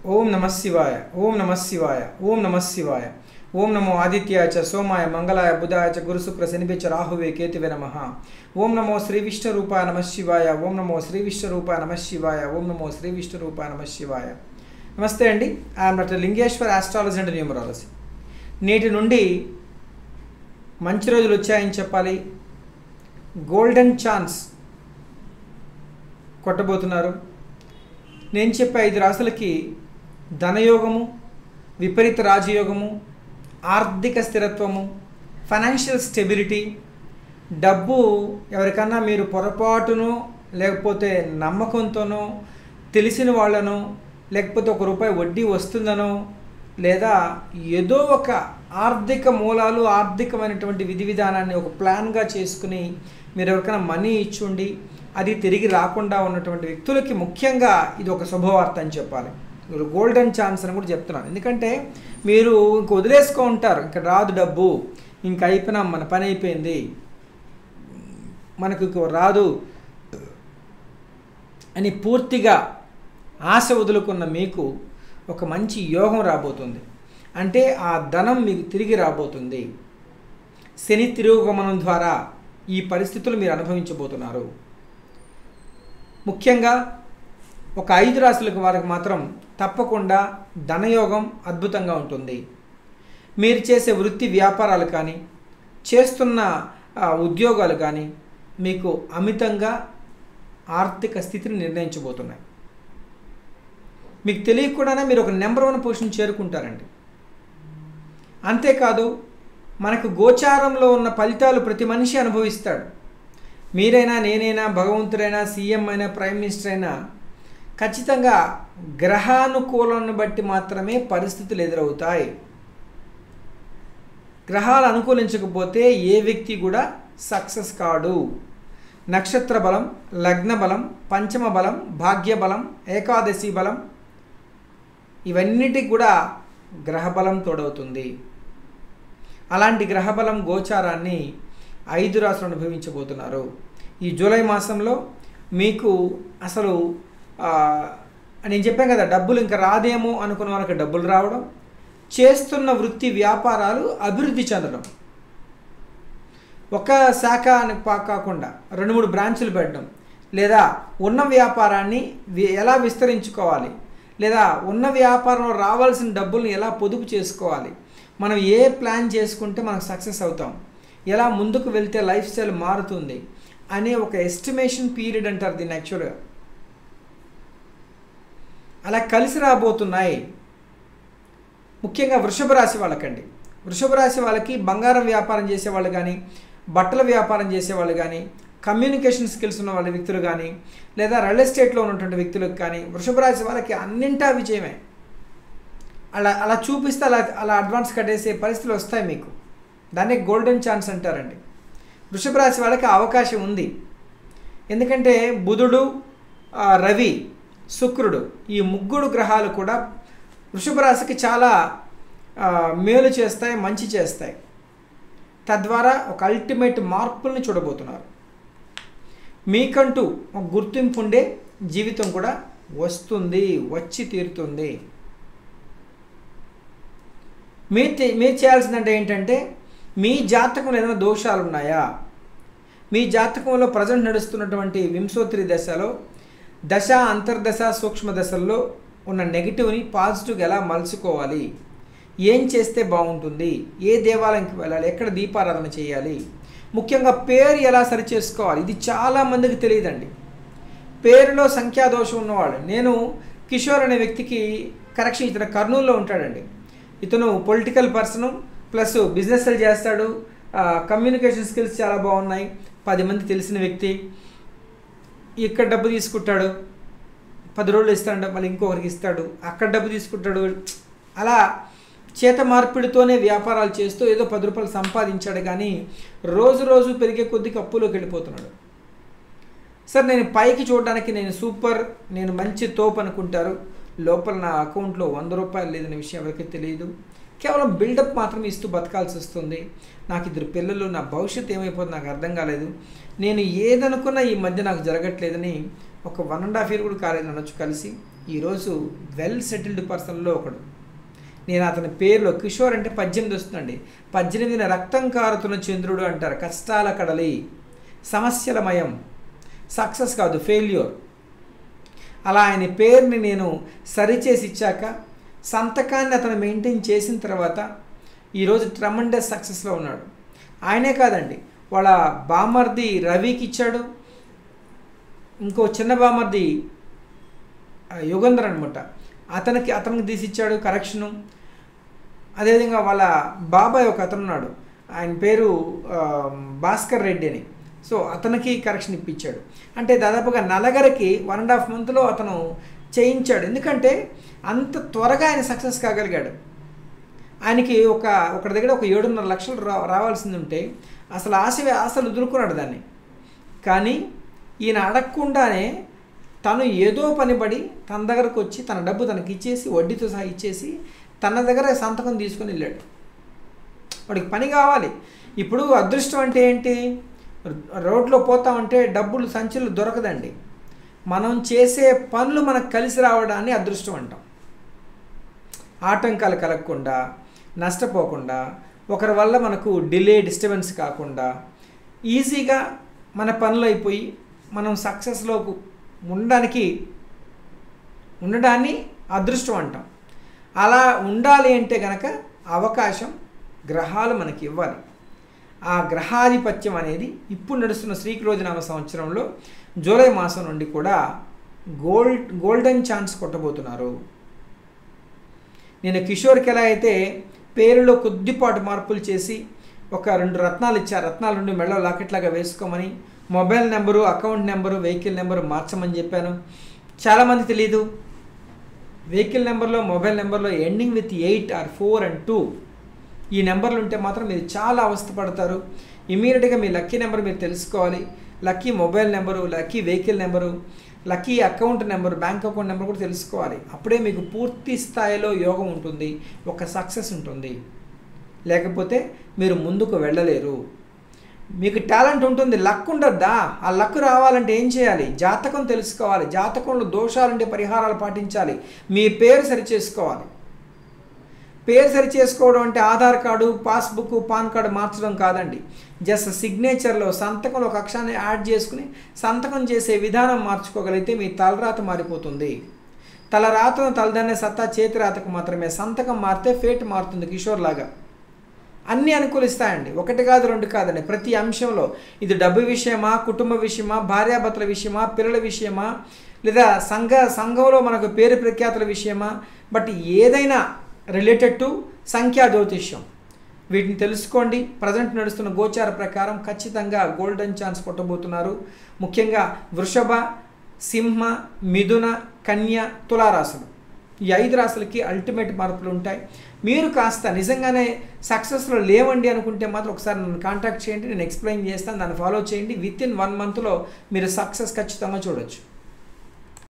ఓం నమ శివాయ ఓం నమ శివాయ ఓం నమ శివాయ ఓం నమో ఆదిత్యాయ చ సోమాయ మంగళాయ బుధాయ చ గురుశుక్ర శనిపిచ రాహువే కేతువే నమ ఓం నమో శ్రీ విష్ణు రూపాయ నమ శివాయ ఓం నమో శ్రీ విష్ణు రూపాయ నమ శివాయ ఓం నమో శ్రీ విష్ణు రూపాయ నమ శివాయ నమస్తే అండి I'm doctor Lingeshwar astrology and numerology నేటి నుండి మంచి రోజులు వచ్చాయని చెప్పాలి గోల్డెన్ ఛాన్స్ కొట్టబోతున్నారు నేను చెప్పే ఐదు రాసులకి ధనయోగము విపరీత రాజయోగము ఆర్థిక స్థిరత్వము ఫైనాన్షియల్ స్టెబిలిటీ డబ్బు ఎవరికన్నా మీరు పొరపాటును లేకపోతే నమ్మకంతోనో తెలిసిన వాళ్ళనో లేకపోతే ఒక రూపాయి వడ్డీ వస్తుందనో లేదా ఏదో ఒక ఆర్థిక మూలాలు ఆర్థికమైనటువంటి విధి విధానాన్ని ఒక ప్లాన్గా చేసుకుని మీరు ఎవరికైనా మనీ ఇచ్చుండి అది తిరిగి రాకుండా ఉన్నటువంటి వ్యక్తులకి ముఖ్యంగా ఇది ఒక శుభవార్త అని చెప్పాలి ఇది గోల్డెన్ ఛాన్స్ అని కూడా చెప్తున్నాను ఎందుకంటే మీరు ఇంక వదిలేసుకో ఉంటారు ఇంకా రాదు డబ్బు ఇంక అయిపోయినా మన పని అయిపోయింది మనకు ఇంకో రాదు అని పూర్తిగా ఆశ వదులుకున్న మీకు ఒక మంచి యోగం రాబోతుంది అంటే ఆ ధనం మీకు తిరిగి రాబోతుంది శని తిరోగమనం ద్వారా ఈ పరిస్థితులు మీరు అనుభవించబోతున్నారు ముఖ్యంగా ఒక ఐదు రాశులకు వారికి మాత్రం తప్పకుండా ధనయోగం అద్భుతంగా ఉంటుంది మీరు చేసే వృత్తి వ్యాపారాలు కానీ చేస్తున్న ఆ, ఉద్యోగాలు కానీ మీకు అమితంగా ఆర్థిక స్థితిని నిర్ణయించబోతున్నాయి మీకు తెలియకుండానే మీరు ఒక నెంబర్ వన్ పొజిషన్ చేరుకుంటారండి అంతేకాదు మనకు గోచారంలో ఉన్న ఫలితాలు ప్రతి మనిషి అనుభవిస్తాడు మీరైనా నేనైనా భగవంతుడైనా సీఎం అయినా ప్రైమ్ మినిస్టర్ అయినా ఖచ్చితంగా గ్రహానుకూలాన్ని బట్టి మాత్రమే పరిస్థితులు ఎదురవుతాయి గ్రహాలు అనుకూలించకపోతే ఏ వ్యక్తి కూడా సక్సెస్ కాడు నక్షత్ర బలం లగ్న బలం పంచమ బలం భాగ్య బలం ఏకాదశి బలం ఇవన్నిటికి కూడా గ్రహబలం తోడవుతుంది అలాంటి గ్రహబలం గోచారాన్ని ఐదు రాసులు అనుభవించబోతున్నారు ఈ జూలై మాసంలో మీకు అసలు ఆ, నేను చెప్పాను కదా డబ్బులు ఇంకా రాదేమో అనుకున్న వాళ్ళకి డబ్బులు రావడం చేస్తున్న వృత్తి వ్యాపారాలు అభివృద్ధి చెందడం ఒక శాఖ అని పా- కాకుండా రెండు మూడు బ్రాంచులు పెట్టడం లేదా ఉన్న వ్యాపారాన్ని వి- ఎలా విస్తరించుకోవాలి లేదా ఉన్న వ్యాపారంలో రావాల్సిన డబ్బుల్ని ఎలా పొదుపు చేసుకోవాలి మనం ఏ ప్లాన్ చేసుకుంటే మనకు సక్సెస్ అవుతాం ఎలా ముందుకు వెళ్తే లైఫ్ స్టైల్ మారుతుంది అనే ఒక ఎస్టిమేషన్ పీరియడ్ అంటారు దీన్ని యాక్చువల్గా అలా కలిసి రాబోతున్నాయి ముఖ్యంగా వృషభ రాశి వాళ్ళకండి వృషభ రాశి వాళ్ళకి బంగారం వ్యాపారం చేసేవాళ్ళు కానీ బట్టల వ్యాపారం చేసేవాళ్ళు కానీ కమ్యూనికేషన్ స్కిల్స్ ఉన్న వాళ్ళ వ్యక్తులు కానీ లేదా రియల్ ఎస్టేట్లో ఉన్నటువంటి వ్యక్తులకు కానీ వృషభ రాశి వాళ్ళకి అన్నింటా విజయమే అలా అలా చూపిస్తే అలా అలా అడ్వాన్స్ కట్టేసే పరిస్థితులు వస్తాయి మీకు దాన్ని గోల్డెన్ ఛాన్స్ అంటారండి వృషభ రాశి వాళ్ళకి ఆ అవకాశం ఉంది ఎందుకంటే బుధుడు ఆ, రవి శుక్రుడు ఈ ముగ్గురు గ్రహాలు కూడా వృషభ రాశికి చాలా ఆ, మేలు చేస్తాయి మంచి చేస్తాయి తద్వారా ఒక అల్టిమేట్ మార్పుల్ని చూడబోతున్నారు మీకంటూ ఒక గుర్తింపు ఉండే జీవితం కూడా వస్తుంది వచ్చి తీరుతుంది మీరు చే- మీరు చేయాల్సిందంటే ఏంటంటే మీ జాతకంలో ఏదైనా దోషాలు ఉన్నాయా మీ జాతకంలో ప్రజెంట్ నడుస్తున్నటువంటి వింశోత్తరి దశలో దశ అంతర్దశ సూక్ష్మ దశల్లో ఉన్న నెగిటివ్ని పాజిటివ్గా ఎలా మలుచుకోవాలి ఏం చేస్తే బాగుంటుంది ఏ దేవాలయంకి వెళ్ళాలి ఎక్కడ దీపారాధన చేయాలి ముఖ్యంగా పేరు ఎలా సరిచేసుకోవాలి ఇది చాలా మందికి తెలియదండి పేరులో సంఖ్యాదోషం ఉన్నవాళ్ళు నేను కిషోర్ అనే వ్యక్తికి కరెక్షన్ ఇతను కర్నూలులో ఉంటాడండి ఇతను పొలిటికల్ పర్సన్ ప్లస్ బిజినెస్ చేస్తాడు కమ్యూనికేషన్ స్కిల్స్ చాలా బాగున్నాయి పది మంది తెలిసిన వ్యక్తి ఇక్కడ డబ్బు తీసుకుంటాడు పది రోజులు ఇస్తాడు మళ్ళీ ఇంకొకరికి ఇస్తాడు అక్కడ డబ్బు తీసుకుంటాడు అలా చేత మార్పిడితోనే వ్యాపారాలు చేస్తూ ఏదో పది రూపాయలు సంపాదించాడు కానీ రోజు రోజు పెరిగే కొద్దికి అప్పులోకి వెళ్ళిపోతున్నాడు సార్ నేను పైకి చూడడానికి నేను సూపర్ నేను మంచి తోపు అనుకుంటారు లోపల నా అకౌంట్లో వంద రూపాయలు లేదనే విషయం ఎవరికి తెలియదు కేవలం బిల్డప్ మాత్రం ఇస్తూ బతకాల్సి వస్తుంది నాకు ఇద్దరు పిల్లలు నా భవిష్యత్తు ఏమైపోతుంది నాకు అర్థం కాలేదు నేను ఏదనుకున్నా ఈ మధ్య నాకు జరగట్లేదని ఒక వన్ అండ్ హాఫ్ ఇయర్ కూడా కాలేదు అనొచ్చు కలిసి ఈరోజు వెల్ సెటిల్డ్ పర్సన్లో ఒకడు నేను అతని పేరులో కిషోర్ అంటే పద్దెనిమిది వస్తుందండి పద్దెనిమిదిన రక్తం కారుతున్న చంద్రుడు అంటారు కష్టాల కడలి సమస్యలమయం సక్సెస్ కాదు ఫెయిల్యూర్ అలా ఆయన పేరుని నేను సరిచేసి ఇచ్చాక సంతకాన్ని అతను మెయింటైన్ చేసిన తర్వాత ఈరోజు ట్రమండస్ సక్సెస్లో ఉన్నాడు ఆయనే కాదండి వాళ్ళ బామర్ది రవికి ఇచ్చాడు ఇంకో చిన్న బామర్ది ఆ, యుగంధర్ అనమాట అతనికి అతనికి తీసిచ్చాడు కరెక్షను అదేవిధంగా వాళ్ళ బాబాయ్ ఒక అతను ఉన్నాడు ఆయన పేరు ఆ, భాస్కర్ రెడ్డి అని సో అతనికి కరెక్షన్ ఇప్పించాడు అంటే దాదాపుగా నలగరికి వన్ అండ్ హాఫ్ మంత్లో అతను చేయించాడు ఎందుకంటే అంత త్వరగా ఆయన సక్సెస్ కాగలిగాడు ఆయనకి ఒక ఒకటి దగ్గర ఒక ఏడున్నర లక్షలు రా రావాల్సింది ఉంటే అసలు ఆశ ఆశలు వదులుకున్నాడు దాన్ని కానీ ఈయన అడగకుండానే తను ఏదో పనిపడి తన దగ్గరకు వచ్చి తన డబ్బు తనకి ఇచ్చేసి వడ్డీతో సహా ఇచ్చేసి తన దగ్గర సంతకం తీసుకొని వెళ్ళాడు వాడికి పని కావాలి ఇప్పుడు అదృష్టం అంటే ఏంటి రోడ్లో పోతామంటే డబ్బులు సంచులు దొరకదండి మనం చేసే పనులు మనకు కలిసి రావడాన్ని అదృష్టం అంటాం ఆటంకాలు కలగకుండా నష్టపోకుండా ఒకరి వల్ల మనకు డిలే డిస్టర్బెన్స్ కాకుండా ఈజీగా మన పనులు అయిపోయి మనం సక్సెస్లోకి ఉండడానికి ఉండడాన్ని అదృష్టం అంటాం అలా ఉండాలి అంటే గనక అవకాశం గ్రహాలు మనకి ఇవ్వాలి ఆ గ్రహాధిపత్యం అనేది ఇప్పుడు నడుస్తున్న శ్రీక్రోజనామ సంవత్సరంలో జూలై మాసం నుండి కూడా గోల్డ్ గోల్డెన్ ఛాన్స్ కొట్టబోతున్నారు నేను కిషోర్కి ఎలా అయితే పేరులో కొద్దిపాటు మార్పులు చేసి ఒక రెండు రత్నాలు ఇచ్చారు రత్నాలు రెండు మెడలో లాకెట్లాగా వేసుకోమని mobile number account number vehicle number మార్చమని చెప్పాను చాలామంది తెలీదు వెహికల్ నెంబర్లో మొబైల్ నెంబర్లో ending with eight or four and two ఈ నెంబర్లు ఉంటే మాత్రం మీరు చాలా అవస్థపడతారు ఇమీడియట్గా మీ లక్కీ నెంబర్ మీరు తెలుసుకోవాలి lucky mobile number lucky vehicle number lucky account number bank account number కూడా తెలుసుకోవాలి అప్పుడే మీకు పూర్తి స్థాయిలో యోగం ఉంటుంది ఒక సక్సెస్ ఉంటుంది లేకపోతే మీరు ముందుకు వెళ్ళలేరు మీకు టాలెంట్ ఉంటుంది లక్ ఉండద్దా ఆ లక్ రావాలంటే ఏం చేయాలి జాతకం తెలుసుకోవాలి జాతకంలో దోషాలుంటే పరిహారాలు పాటించాలి మీ పేరు సరిచేసుకోవాలి పేరు సరి చేసుకోవడం అంటే Aadhaar card passbook PAN card మార్చడం కాదండి జస్ట్ సిగ్నేచర్లో సంతకంలో ఒక అక్షరాన్ని యాడ్ చేసుకుని సంతకం చేసే విధానం మార్చుకోగలిగితే మీ తలరాత మారిపోతుంది తలరాతను తలదన్నే సత్తా చేతిరాతకు మాత్రమే సంతకం మారితే ఫేట్ మారుతుంది కిషోర్ లాగా అన్నీ అనుకూలిస్తాయండి ఒకటి కాదు రెండు కాదండి ప్రతి అంశంలో ఇది డబ్బు విషయమా కుటుంబ విషయమా భార్యాభర్తల విషయమా పిల్లల విషయమా లేదా సంఘ సంఘంలో మనకు పేరు ప్రఖ్యాతుల విషయమా బట్ ఏదైనా రిలేటెడ్ టు సంఖ్యా జ్యోతిష్యం వీటిని తెలుసుకోండి ప్రజెంట్ నడుస్తున్న గోచార ప్రకారం ఖచ్చితంగా గోల్డెన్ ఛాన్స్ కొట్టబోతున్నారు ముఖ్యంగా వృషభ సింహ మిథున కన్య తులారాశులు ఈ ఐదు రాశులకి అల్టిమేట్ మార్పులు ఉంటాయి మీరు కాస్త నిజంగానే సక్సెస్లో లేవండి అనుకుంటే మాత్రం ఒకసారి నన్ను కాంటాక్ట్ చేయండి నేను ఎక్స్ప్లెయిన్ చేస్తాను దాన్ని ఫాలో చేయండి విత్ ఇన్ వన్ మంత్లో మీరు సక్సెస్ ఖచ్చితంగా చూడొచ్చు